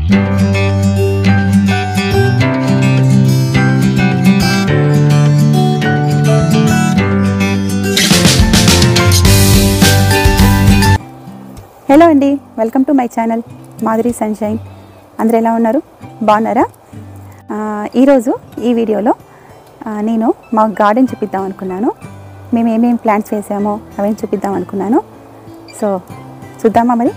Hello అండి welcome to my channel Madhuri sunshine అందరూ ఎలా ఉన్నారు బాగున్నారా ఆ, ఈరోజు ఈ వీడియోలో ఆ, నేను మా గార్డెన్ చూపిద్దాం అనుకున్నాను మేము ఏమేమి ప్లాంట్స్ వేసామో అవేం చూపిద్దాం అనుకున్నాను సో చూద్దామా మరి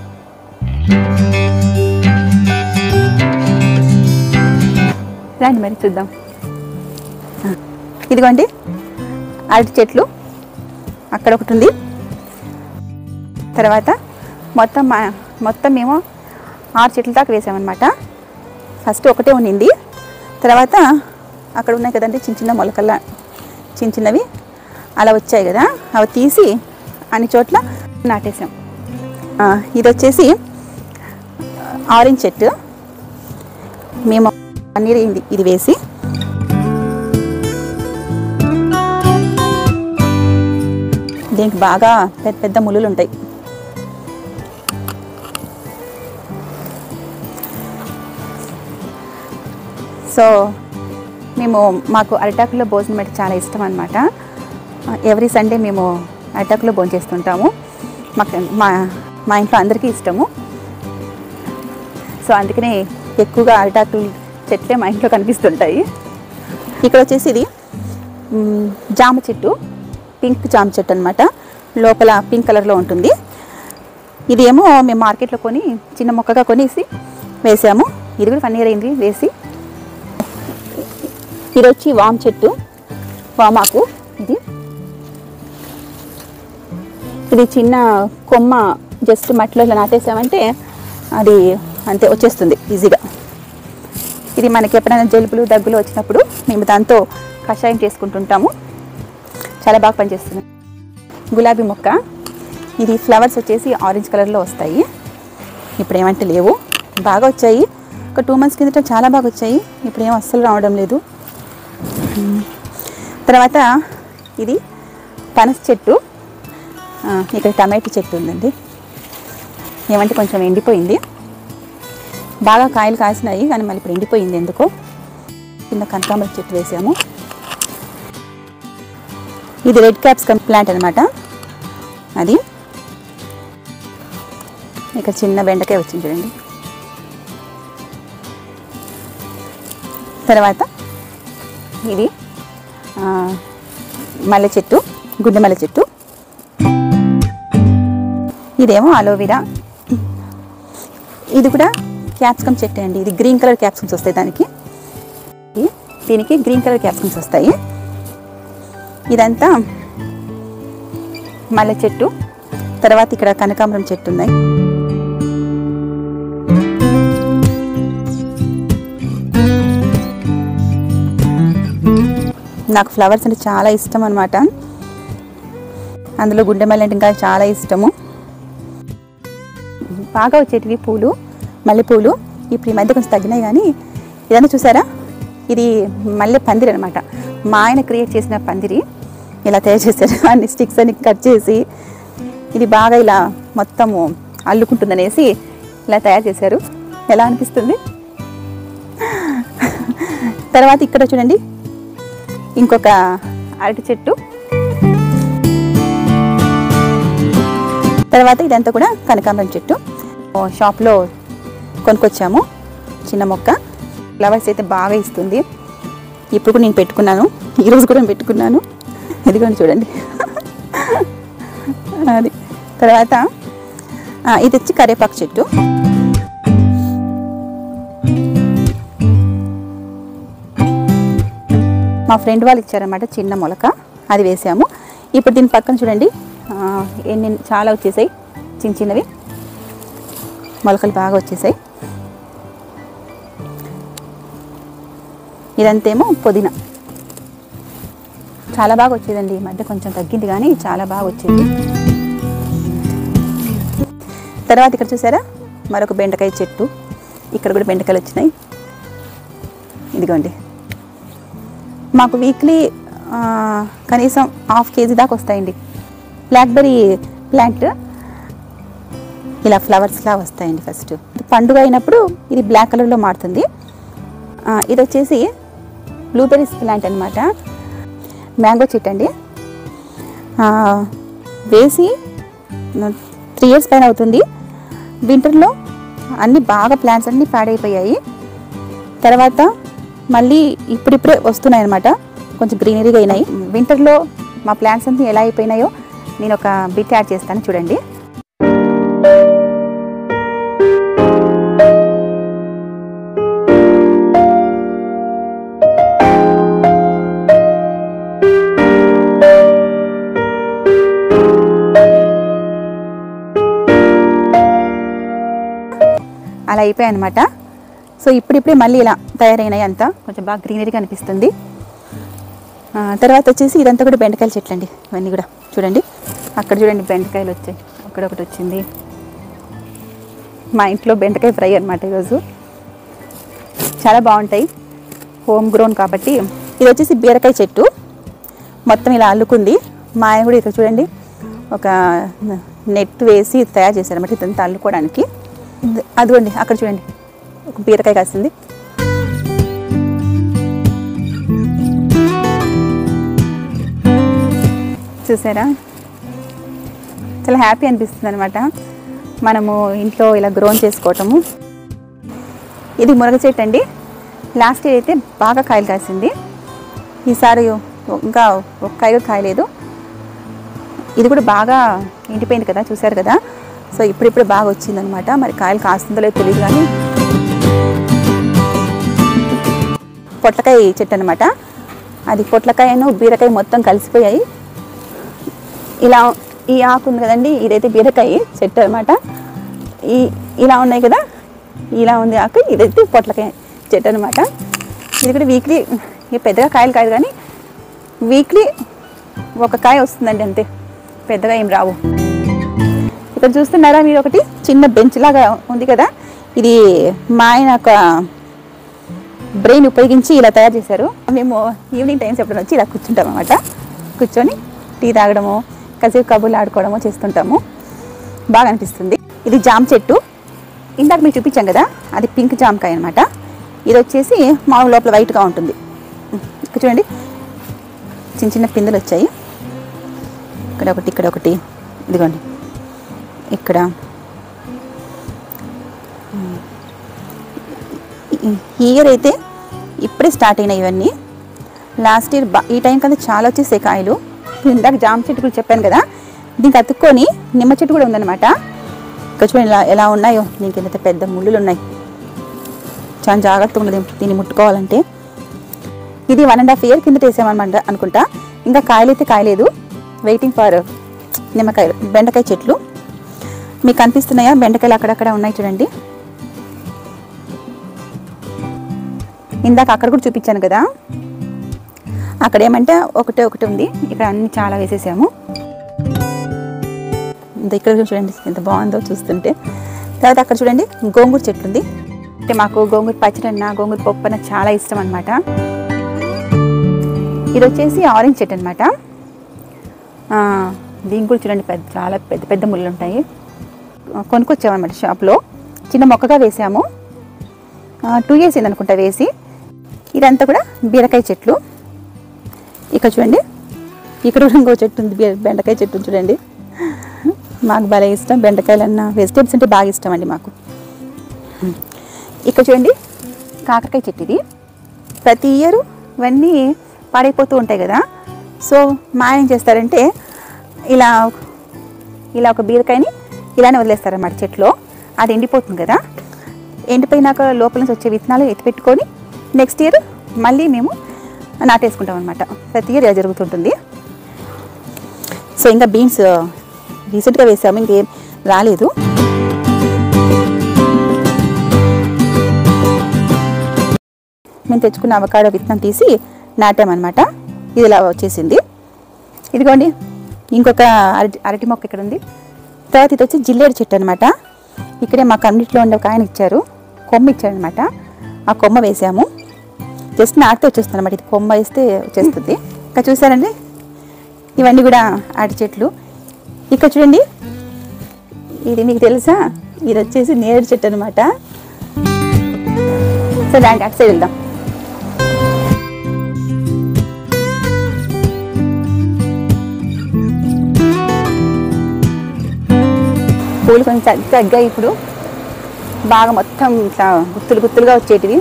రండి మరి చూద్దాం ఆ, ఇదిగోండి అరటి చెట్లు అక్కడ ఒకటి ఉంది తర్వాత మొత్తం మా మొత్తం మేము ఆరు చెట్ల దాకా వేసామన్నమాట ఫస్ట్ ఒకటే ఉండింది తర్వాత అక్కడ ఉన్నాయి కదండి చిన్న చిన్న మొలకల్లా చిన్న చిన్నవి అలా వచ్చాయి కదా అవి తీసి అన్ని చోట్ల నాటేసాం ఆ, ఇది వచ్చేసి ఆరెంజ్ చెట్టు మేము వన్ ఇయర్ అయింది ఇది వేసి దీనికి బాగా పెద్ద పెద్ద ముళ్ళులు ఉంటాయి సో మేము మాకు అరిటాకులో భోజనం అంటే చాలా ఇష్టం అనమాట ఎవ్రీ సండే మేము అరిటాకులో భోజనం చేస్తుంటాము మాకు మా మా ఇంట్లో అందరికీ ఇష్టము సో అందుకనే ఎక్కువగా అరిటాకులు చెట్లే మా ఇంట్లో కనిపిస్తుంటాయి ఇక్కడ వచ్చేసి ఇది మ్, జామ చెట్టు పింక్ జామ చెట్టు అనమాట లోపల పింక్ కలర్లో ఉంటుంది ఇది ఏమో మేము మార్కెట్లో కొని చిన్న మొక్కగా కొనేసి వేసాము ఇది కూడా వన్ ఇయర్ అయింది వేసి ఇది వచ్చి వామ్ చెట్టు వామాకు ఇది ఇది చిన్న కొమ్మ జస్ట్ మట్టిలో ఇలా నాటేసామంటే అది అంతే వచ్చేస్తుంది ఈజీగా ఇది మనకి ఎప్పుడైనా జలుబులు దగ్గులు వచ్చినప్పుడు మేము దాంతో కషాయం చేసుకుంటుంటాము చాలా బాగా పనిచేస్తుంది గులాబీ మొక్క ఇది ఫ్లవర్స్ వచ్చేసి ఆరెంజ్ కలర్లో వస్తాయి ఇప్పుడు ఏమంటే లేవు బాగా వచ్చాయి ఒక టూ మంత్స్ కిందట చాలా బాగా వచ్చాయి ఇప్పుడు ఏం అస్సలు రావడం లేదు తర్వాత ఇది పనస చెట్టు ఆ, ఇక్కడ టమాటో చెట్టు ఉందండి ఏమంటే కొంచెం ఎండిపోయింది బాగా కాయలు కాసినాయి కానీ మళ్ళీ ఇప్పుడు ఎండిపోయింది ఎందుకో కింద కనకాంబర చెట్టు వేసాము ఇది రెడ్ క్యాప్సికమ్ ప్లాంట్ అనమాట అది ఇక్కడ చిన్న బెండకాయ వచ్చింది చూడండి తర్వాత ఇది ఆ, మల్లె చెట్టు గుడ్డ మల్లె చెట్టు ఇదేమో అలోవెరా ఇది కూడా క్యాప్సికమ్ చెట్టు అండి ఇది గ్రీన్ కలర్ క్యాప్సికమ్స్ వస్తాయి దానికి ఇది- దీనికి గ్రీన్ కలర్ క్యాప్సికమ్స్ వస్తాయి ఇదంతా మల్లె చెట్టు తర్వాత ఇక్కడ కనకాంబరం చెట్టు ఉన్నాయి నాకు ఫ్లవర్స్ అంటే చాలా ఇష్టం అనమాట అందులో గుండె మల్లె అంటే ఇంకా చాలా ఇష్టము బాగా వచ్చేటివి పూలు మల్లెపూలు ఇప్పుడు ఈ మధ్య కొంచెం తగ్గినాయి కానీ ఇదంతా చూసారా ఇది మల్లె పందిరి అనమాట మా ఆయన క్రియేట్ చేసిన పందిరి ఇలా తయారు చేశారు అన్ని స్టిక్స్ అని కట్ చేసి ఇది బాగా ఇలా మొత్తము అల్లుకుంటుందనేసి ఇలా తయారు చేశారు ఎలా అనిపిస్తుంది తర్వాత ఇక్కడ చూడండి ఇంకొక అరటి చెట్టు తర్వాత ఇదంతా కూడా కనకాంబరం చెట్టు ఓ షాప్లో కొనుక్కొచ్చాము చిన్న మొక్క ఫ్లవర్స్ అయితే బాగా ఇస్తుంది ఇప్పుడు కూడా నేను పెట్టుకున్నాను ఈరోజు కూడా నేను పెట్టుకున్నాను ఇదిగోండి చూడండి అది తర్వాత ఆ, ఇది వచ్చి కరివేపాకు చెట్టు మా ఫ్రెండ్ వాళ్ళు ఇచ్చారన్నమాట చిన్న మొలక అది వేసాము ఇప్పుడు దీని పక్కన చూడండి ఆ, ఎన్ని చాలా వచ్చేసాయి చిన్న చిన్నవి మొలకలు బాగా వచ్చేసాయి ఇదంతేమో పుదీనా చాలా బాగా వచ్చేదండి ఈ మధ్య కొంచెం తగ్గింది కానీ చాలా బాగా వచ్చేది తర్వాత ఇక్కడ చూసారా మరొక బెండకాయ చెట్టు ఇక్కడ కూడా బెండకాయలు వచ్చినాయి ఇదిగోండి మాకు వీక్లీ కనీసం హాఫ్ కేజీ దాకా వస్తాయండి బ్లాక్బెర్రీ ప్లాంట్ ఇలా ఫ్లవర్స్లా వస్తాయండి ఫస్ట్ పండుగ అయినప్పుడు ఇది బ్లాక్ కలర్లో మారుతుంది ఆ, ఇది వచ్చేసి బ్లూబెర్రీస్ ప్లాంట్ అనమాట మ్యాంగో చెట్టు అండి ఆ, వేసి త్రీ ఇయర్స్ పైన అవుతుంది వింటర్లో అన్ని బాగా ప్లాంట్స్ అన్నీ పాడైపోయాయి తర్వాత మళ్ళీ ఇప్పుడిప్పుడే వస్తున్నాయి అనమాట కొంచెం గ్రీనరీగా అయినాయి వింటర్లో మా ప్లాంట్స్ అన్నీ ఎలా అయిపోయినాయో నేను ఒక బిట్ యాడ్ చేస్తాను చూడండి అలా అయిపోయాయి అనమాట సో ఇప్పుడిప్పుడే మళ్ళీ ఇలా తయారైనాయి అంతా కొంచెం బాగా గ్రీనరీగా అనిపిస్తుంది ఆ, తర్వాత వచ్చేసి ఇదంతా కూడా బెండకాయల చెట్లు అండి ఇవన్నీ కూడా చూడండి అక్కడ చూడండి బెండకాయలు వచ్చాయి అక్కడ ఒకటి వచ్చింది మా ఇంట్లో బెండకాయ ఫ్రై అనమాట ఈరోజు చాలా బాగుంటాయి హోమ్ గ్రోన్ కాబట్టి ఇది వచ్చేసి బీరకాయ చెట్టు మొత్తం ఇలా అల్లుకుంది మా ఆయన కూడా ఇక్కడ చూడండి ఒక నెట్ వేసి తయారు చేశారన్నమాట ఇదంతా అల్లుకోవడానికి ఇది- అదిగోండి అక్కడ చూడండి ఒక బీరకాయ కాసింది చూసారా చాలా హ్యాపీ అనిపిస్తుంది అనమాట మనము ఇంట్లో ఇలా గ్రోన్ చేసుకోవటము ఇది మునగ చెట్టు అండి లాస్ట్ ఇయర్ అయితే బాగా కాయలు కాసింది ఈసారి ఇంకా ఒక కాయ కూడా కాయలేదు ఇది కూడా బాగా ఎండిపోయింది కదా చూసారు కదా సో ఇప్పుడిప్పుడు బాగా వచ్చిందనమాట మరి కాయలు కాస్తుందో లేదో తెలియదు కానీ పొట్లకాయ చెట్టు అనమాట అది పొట్లకాయను బీరకాయ మొత్తం కలిసిపోయాయి ఇలా ఈ ఆకు ఉంది కదండి ఇదైతే బీరకాయ చెట్టు అనమాట ఈ ఇలా ఉన్నాయి కదా ఇలా ఉంది ఆకు ఇదైతే పొట్లకాయ చెట్టు అనమాట ఇది కూడా వీక్లీ ఇక పెద్దగా కాయలు కాదు కానీ వీక్లీ ఒక కాయ వస్తుందండి అంతే పెద్దగా ఏం రావు ఇక్కడ చూస్తున్నారా మీరు ఒకటి చిన్న బెంచ్ లాగా ఉంది కదా ఇది మా ఆయన ఒక బ్రెయిన్ ఉపయోగించి ఇలా తయారు చేశారు మేము ఈవినింగ్ టైమ్స్ ఎప్పుడైనా వచ్చి ఇలా కూర్చుంటాం అనమాట కూర్చొని టీ తాగడము కాసేపు కబుర్లు ఆడుకోవడము చేస్తుంటాము బాగా అనిపిస్తుంది ఇది జామ చెట్టు ఇందాక మీకు చూపించాం కదా అది పింక్ జామకాయ అనమాట ఇది వచ్చేసి మామూలు లోపల వైట్గా ఉంటుంది ఇక్కడ చూడండి చిన్న చిన్న పిందెలు వచ్చాయి ఇక్కడ ఒకటి ఇక్కడ ఒకటి ఇదిగోండి ఇక్కడ ఈ ఇయర్ అయితే ఇప్పుడే స్టార్ట్ అయినాయి ఇవన్నీ లాస్ట్ ఇయర్ బా ఈ టైం కదా చాలా వచ్చేసాయి కాయలు ఇందాక జామ చెట్టు కూడా చెప్పాను కదా దీనికి అతుక్కొని నిమ్మ చెట్టు కూడా ఉందన్నమాట ఇక్కడ చూడండి ఎలా ఎలా ఉన్నాయో దీనికి ఎంత పెద్ద ముళ్ళులు ఉన్నాయి చాలా జాగ్రత్తగా ఉన్నది దీన్ని ముట్టుకోవాలంటే ఇది వన్ అండ్ హాఫ్ ఇయర్ కింద వేసామన్నమాట అనుకుంటా ఇంకా కాయలు అయితే కాయలేదు వెయిటింగ్ ఫర్ నిమ్మకాయలు బెండకాయ చెట్లు మీకు కనిపిస్తున్నాయా బెండకాయలు అక్కడక్కడ ఉన్నాయి చూడండి ఇందాక అక్కడ కూడా చూపించాను కదా అక్కడ ఏమంటే ఒకటే ఒకటి ఉంది ఇక్కడ అన్ని చాలా వేసేసాము ఇంత ఇక్కడ కూడా చూడండి ఎంత బాగుందో చూస్తుంటే తర్వాత అక్కడ చూడండి గోంగూర చెట్లు ఉంది అంటే మాకు గోంగూర పచ్చడి అన్న గోంగూర పప్పు అన్న చాలా ఇష్టం అనమాట ఇది వచ్చేసి ఆరెంజ్ చెట్టు అనమాట దీనికి కూడా చూడండి పెద్ద చాలా పెద్ద పెద్ద ముళ్ళు ఉంటాయి ఆ, కొనుక్కొచ్చామన్నమాట షాప్లో చిన్న మొక్కగా వేసాము టూ ఇయర్స్ అయింది అనుకుంటా వేసి ఇదంతా కూడా బీరకాయ చెట్లు ఇక్కడ చూడండి ఇక్కడ కూడా ఇంకో చెట్టు ఉంది బీ- బెండకాయ చెట్టు ఉంది చూడండి మాకు భలే ఇష్టం బెండకాయలు అన్న వెజిటేబుల్స్ అంటే బాగా ఇష్టం అండి మాకు ఇక్కడ చూడండి కాకరకాయ చెట్టు ఇది ప్రతి ఇయర్ ఇవన్నీ పాడైపోతూ ఉంటాయి కదా సో మా ఆయన ఏం చేస్తారంటే ఇలా ఇలా ఒక బీరకాయని ఇలానే వదిలేస్తారన్నమాట చెట్లో అది ఎండిపోతుంది కదా ఎండిపోయినాక లోపల నుంచి వచ్చే విత్తనాలు ఎత్తి పెట్టుకొని నెక్స్ట్ ఇయర్ మళ్ళీ మేము నాటేసుకుంటాం అనమాట ప్రతి ఇయర్ ఇలా జరుగుతుంటుంది సో ఇంకా బీన్స్ రీసెంట్గా వేసాము ఇంకేం రాలేదు మేము తెచ్చుకున్న అవకాడో విత్తనం తీసి నాటామన్నమాట ఇది ఇలా వచ్చేసింది ఇదిగోండి ఇంకొక అరటి అరటి మొక్క ఇక్కడ ఉంది తర్వాత ఇది వచ్చి జిల్లేడు చెట్టు అనమాట ఇక్కడే మా కమ్యూనిటీలో ఉండే ఒక ఆయన ఇచ్చారు కొమ్మ ఇచ్చారనమాట ఆ కొమ్మ వేసాము జస్ట్ నాటితే వచ్చేస్తుంది అనమాట ఇది కొమ్మ వేస్తే వచ్చేస్తుంది ఇంకా చూసారండి ఇవన్నీ కూడా అరటి చెట్లు ఇక్కడ చూడండి ఇది మీకు తెలుసా ఇది వచ్చేసి నేరేడు చెట్టు అనమాట సో దానికి అటు సైడ్ వెళ్దాం పూలు కొంచెం తగ్గ- తగ్గాయి ఇప్పుడు బాగా మొత్తం ఇట్లా గుత్తులు గుత్తులుగా వచ్చేటివి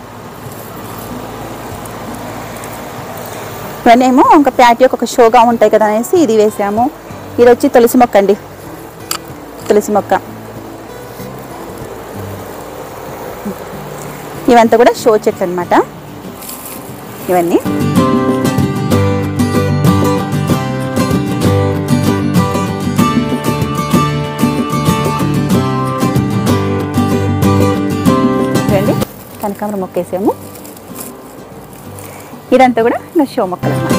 ఇవన్నేమో ఒక ప్యాటియోకి ఒక షోగా ఉంటాయి కదా అనేసి ఇది వేసాము ఇది వచ్చి తులసి మొక్క అండి తులసి మొక్క ఇవంతా కూడా షో చెట్లు అనమాట ఇవన్నీ చూడండి కనకాంబరం మొక్క వేసాము ఇదంతా కూడా ఇంకా షో మొక్కలు అన్నమాట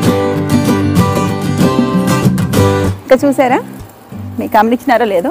ఇంకా చూసారా మీకు గమనించినారో లేదో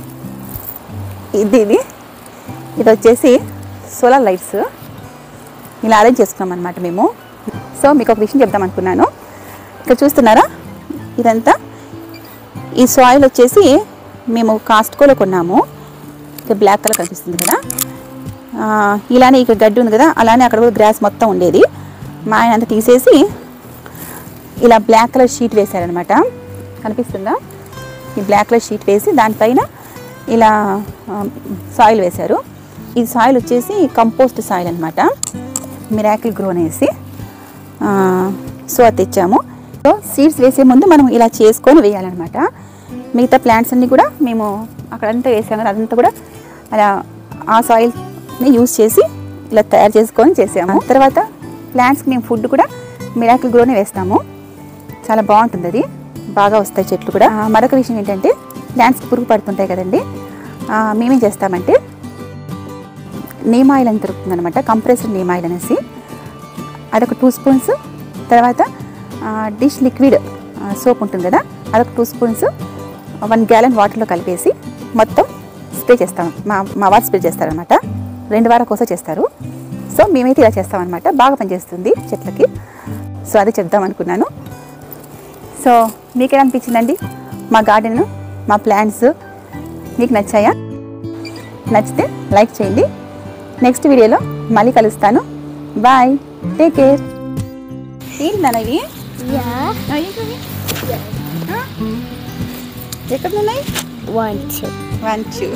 ఇది ఇది ఇది వచ్చేసి సోలార్ లైట్స్ ఇలా అరేంజ్ చేసుకున్నాం అనమాట మేము సో మీకు ఒక విషయం చెప్దాం అనుకున్నాను ఇక్కడ చూస్తున్నారా ఇదంతా ఈ సాయిల్ వచ్చేసి మేము కాస్ట్కోలో కొన్నాము ఇక్కడ బ్లాక్ కలర్ కనిపిస్తుంది కదా ఆ, ఇలానే ఇక్కడ గడ్డి ఉంది కదా అలానే అక్కడ కూడా గ్రాస్ మొత్తం ఉండేది మా ఆయన అంతా తీసేసి ఇలా బ్లాక్ కలర్ షీట్ వేశారనమాట కనిపిస్తుందా ఈ బ్లాక్ కలర్ షీట్ వేసి దానిపైన ఇలా సాయిల్ వేశారు ఈ సాయిల్ వచ్చేసి కంపోస్ట్ సాయిల్ అనమాట మిరాకిల్ గ్రో అనేసి ఆ, సో అది తెచ్చాము సో సీడ్స్ వేసే ముందు మనం ఇలా చేసుకొని వేయాలన్నమాట మిగతా ప్లాంట్స్ అన్నీ కూడా మేము అక్కడంతా వేసాము కదా అదంతా కూడా అలా ఆ సాయిల్ని యూస్ చేసి ఇలా తయారు చేసుకొని చేసాము తర్వాత ప్లాంట్స్కి మేము ఫుడ్ కూడా మిరాకిల్ గ్రోనే వేస్తాము చాలా బాగుంటుంది అది బాగా వస్తాయి చెట్లు కూడా ఆ, మరొక విషయం ఏంటంటే ప్లాంట్స్ పురుగు పడుతుంటాయి కదండి ఆ, మేమేం చేస్తామంటే నీమ్ ఆయిల్ అని దొరుకుతుంది అనమాట కంప్రెస్డ్ నీమ్ ఆయిల్ అనేసి అదొక టూ స్పూన్స్ తర్వాత ఆ, డిష్ లిక్విడ్ ఆ, సోప్ ఉంటుంది కదా అదొక టూ స్పూన్స్ వన్ గ్యాలన్ వాటర్లో కలిపేసి మొత్తం స్ప్రే చేస్తాం మా మా వారు స్ప్రే చేస్తారనమాట రెండు వారాల కోసం చేస్తారు సో మేమైతే ఇలా చేస్తామన్నమాట బాగా పనిచేస్తుంది చెట్లకి సో అది చెప్దాం అనుకున్నాను సో మీకేం అనిపించిందండి మా గార్డెన్ మా ప్లాంట్స్ మీకు నచ్చాయా నచ్చితే లైక్ చేయండి నెక్స్ట్ వీడియోలో మళ్ళీ కలుస్తాను బాయ్ టేక్ కేర్ ఏంటి నాన్న ఇవి Yeah. ఆ, ఏంటివి? ఆ? ఎక్కడ ఉన్నాయి One, two. One two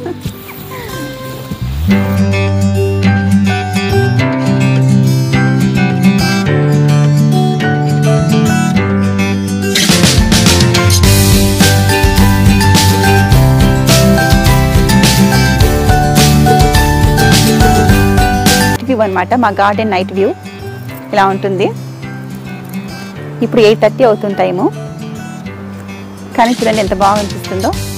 view అనమాట మా గార్డెన్ నైట్ వ్యూ ఇలా ఉంటుంది ఇప్పుడు ఎయిట్ థర్టీ అవుతుంది టైము కానీ చూడండి ఎంత బాగా అనిపిస్తుందో